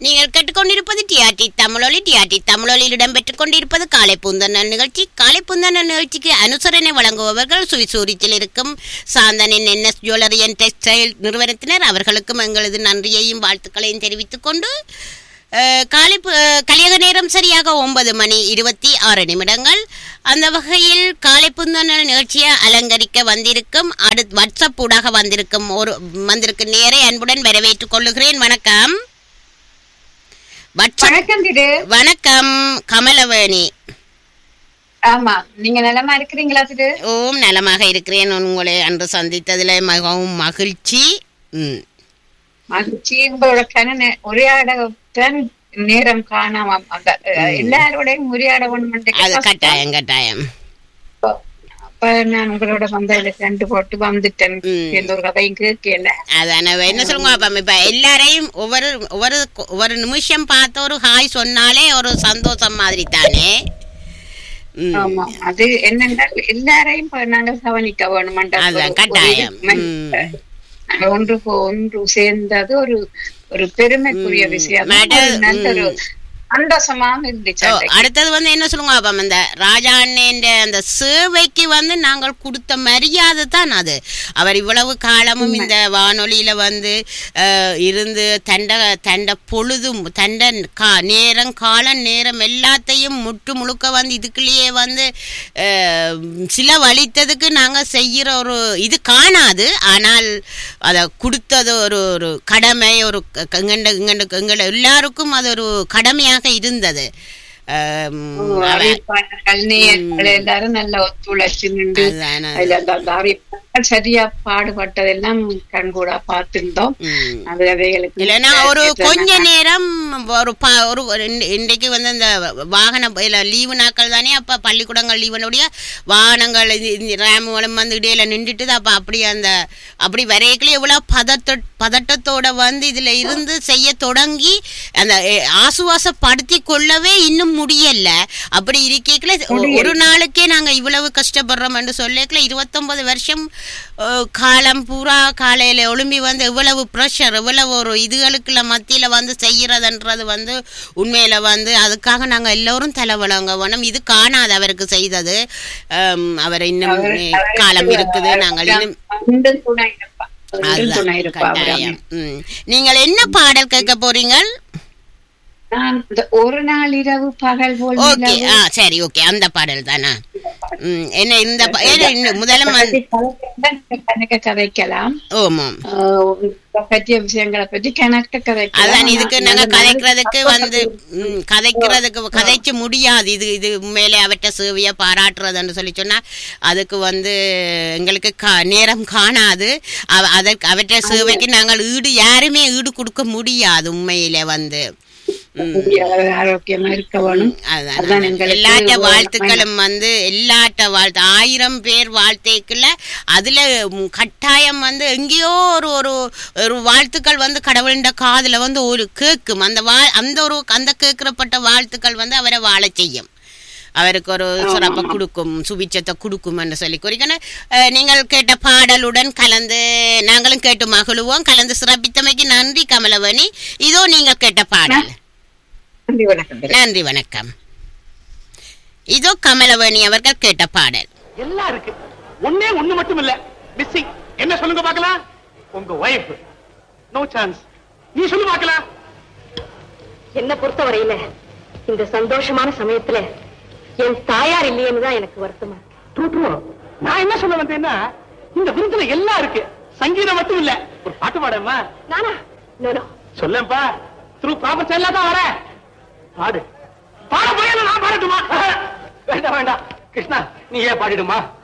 நீங்கள் கேட்டுக்கொண்டிருப்பது டிஆர்டி தமிழொலி டிஆர்டி தமிழொலியில் இடம்பெற்றுக் கொண்டிருப்பது காலை புந்தனல் நிகழ்ச்சி காலை புந்தனல் நிகழ்ச்சிக்கு அனுசரணை வழங்குபவர்கள் சுவிசூரித்தில் இருக்கும் சாந்தனின் என்எஸ் ஜுவல்லரி அண்ட் டெக்ஸ்டைல் நிறுவனத்தினர் அவர்களுக்கும் எங்களது நன்றியையும் வாழ்த்துக்களையும் தெரிவித்துக் கொண்டு அஹ், காலை பு- அஹ், கலியக நேரம் சரியாக ஒன்பது மணி இருபத்தி ஆறு நிமிடங்கள் அந்த வகையில் காலை புந்தனல் நிகழ்ச்சியை அலங்கரிக்க வந்திருக்கும் அடுத்து வாட்ஸ்அப் ஊடாக வந்திருக்கும் ஒரு வந்திருக்கும் நேரை அன்புடன் வரவேற்றுக் கொள்ளுகிறேன் வணக்கம் வாட்ஸ்அப் வணக்கம் திரு வணக்கம் கமலவேணி ஆமா நீங்க நலமா இருக்கிறீங்களா திரு ஓம் நலமாக இருக்கிறேன் உங்களை அன்று சந்தித்ததில் மிகவும் மகிழ்ச்சி ம் மகிழ்ச்சி உங்களோட கண உரையாடத்தான் நேரம் காணாம அந்த அஹ், எல்லாரோடையும் உரையாட அது ஒன்று கட்டாயம் கட்டாயம் அப்ப நான் உங்களோட வந்ததுல கண்டு போட்டு வந்துட்டேன் ம். எந்த ஒரு கதையும் கேட்கல அதான என்ன சொல்லுங்க அப்ப இப்ப எல்லாரையும் ஒவ்வொரு ஒவ்வொரு ஒவ்வொரு நிமிஷம் பார்த்து ஒரு ஹாய் சொன்னாலே ஒரு சந்தோஷம் மாதிரி தானே ம். ஆமா அது என்னென்றால் எல்லாரையும் இப்ப நாங்கள் கவனிக்க வேணுமென்ற அதான் ஒரு- கட்டாயம் ஒரு ம். நாங்கள் ஒன்று போ- ஒன்று சேர்ந்தது ஒரு ஒரு பெருமைக்குரிய விஷயம் மேடம், ஒரு நல்ல ஒரு சந்தோஷமாவும் இருந்துச்சு ஓ, அன்றைக்கு. அடுத்தது வந்து என்ன சொல்லுங்க அப்ப அந்த ராஜா அண்ணேன்ற அந்த சேவைக்கு வந்து நாங்கள் கொடுத்த மரியாதை தான் அது அவர் இவ்வளவு காலமும் இந்த வானொலியில வந்து அஹ், இருந்து தண்ட தண்ட பொழுதும் தண்ட கா நேரம் காலம் நேரம் எல்லாத்தையும் முற்று முழுக்க வந்து இதுக்குள்ளேயே வந்து அஹ், சில வலித்ததுக்கு நாங்க செய்யற ஒரு இது காணாது ஆனால் அதை கொடுத்தது ஒரு ஒரு கடமை ஒரு க- க- எங்கண்ட எங்கண்ட எங்கட எல்லாருக்கும் அது ஒரு கடமையாக இருந்தது அம், அவ- அறிவிப்பாளர்கள் நேயர்கள் எல்லாரும் நல்லா ஒத்துழைச்சு நின்று அதான. அதுல அந்த அந்த அறிவிப்பாளர்கள் சரியா பாடுபட்டதெல்லாம் கண்கூடா பார்த்திருந்தோம் ம். அது அவைகளுக்கு இல்லைன்னா ஒரு கொஞ்ச நேரம் ஒரு ப- ஒரு ஒரு இன்- இன்றைக்கு வந்து இந்த வாகன இல்ல லீவு நாட்கள் தானே அப்ப பள்ளிக்கூடங்கள் லீவனுடைய வாகனங்கள் இது- இந்த ரேமுகளும் வந்து இடையில நின்றுட்டு அப்ப அப்படி அந்த அப்படி வரையக்குள்ள எவ்வளவு பதட்ட பதட்டத்தோட வந்து இதுல இருந்து செய்ய தொடங்கி அந்த எ, ஆசுவாசப்படுத்தி கொள்ளவே இன்னும் முடியல அப்படி இருக்கைக்குள்ள ஒரு நாளுக்கே நாங்க இவ்வளவு கஷ்டப்படுறோம் என்று சொல்லக்கல இருபத்தொன்பது வருஷம் அஹ், காலம் பூரா காலையில எழும்பி வந்து எவ்வளவு ப்ரெஷர் எவ்வளவு ஒரு இதுகளுக்குள்ள மத்தியில வந்து செய்யறதுன்றது வந்து உண்மையில வந்து அதுக்காக நாங்க எல்லோரும் தலைவலங்க வேணும் இது காணாது அவருக்கு செய்தது அம், அவர் இன்னும் காலம் இருக்குது நாங்கள் இன்னும் அன்பும் துணை இருப்பா அன்பும் அதுதான், துணை இருப்பா கட்டாயம். ம். நீங்கள் என்ன பாடல் கேட்க போறீங்க நான் இந்த ஒரு நாள் இரவு பகல் போல் ஓகே நிலவு ஆ சரி ஓகே அந்த பாடல் தானா ம், என்ன இந்த பா- ஏன்னா இன்னும் முதல்ல பற்றி ம- கதைக்க- கணக்க கதைக்கலாம் ஓமாம் ஆஹ் இதை பற்றிய விஷயங்களை பற்றி கணக்க கதைக்கலாம் அதான் இதுக்கு ஆனா, நாங்க நல்ல கதைக்கிறதுக்கு வந்து ம், கதைக்கிறதுக்கு கதைச்சு முடியாது இது இது உண்மையிலே அவற்றை சேவையை பாராட்டுறதுன்னு சொல்லி சொன்னா அதுக்கு வந்து எங்களுக்கு கா- நேரம் காணாது அவ- அதற்கு அவற்றை சேவைக்கு நாங்கள் ஈடு யாருமே ஈடு கொடுக்க முடியாது உண்மையிலே வந்து ம். ஆரோக்கியமா இருக்க வேணும் அதான் அதான் எங்களுக்கு எல்லாட்ட ஒரு வாழ்த்துக்களும் வந்து எல்லாட்ட வாழ்த்து ஆயிரம் பேர் வாழ்த்தைக்குள்ள அதுல ம், கட்டாயம் வந்து எங்கேயோ ஒரு ஒரு ஒரு வாழ்த்துக்கள் வந்து கடவுளின் காதுல வந்து ஒரு கேட்கும் அந்த வா அந்த ஒரு அந்த கேட்கிறப்பட்ட வாழ்த்துக்கள் வந்து அவரை வாழச் செய்யும் அவருக்கு ஒரு சிறப்பை கொடுக்கும் சுபிச்சத்தை கொடுக்கும் என்று சொல்லி குறிக்கணும் நீங்கள் கேட்ட பாடலுடன் கலந்து நாங்களும் கேட்டு மகிழுவோம் கலந்து சிறப்பித்தமைக்கு நன்றி கமலவணி இதோ நீங்கள் கேட்ட பாடல் நன்றி வணக்கம் நன்றி வணக்கம் இதோ கமலவேணி அவர்கள் கேட்ட பாடல் எல்லாம் இருக்கு ஒண்ணே ஒண்ணு மட்டும் இல்ல மிஸ்ஸிங் என்ன சொல்லுங்க பார்க்கலாம் உங்க ஒய்ஃப் நோ சான்ஸ் நீ சொல்லு பார்க்கலாம் என்ன பொறுத்தவரையில இந்த சந்தோஷமான சமயத்துல என் தாயார் இல்லையேன்னு தான் எனக்கு வருத்தமா இருக்கு. ட்ரூ ட்ரூ நான் என்ன சொல்ல வந்தேன்னா இந்த விருந்துல எல்லாம் இருக்கு சங்கீதம் மட்டும் இல்ல ஒரு பாட்டு பாடம்மா நானா நோ, நோ. சொல்லேன்ப்பா த்ரூ ப்ராப்பர் சேனலா தான் வரேன் பாடு பாட போய் நான் பாடட்டுமா வேண்டாம் வேண்டாம் கிருஷ்ணா நீ ஏன் பாடிடுமா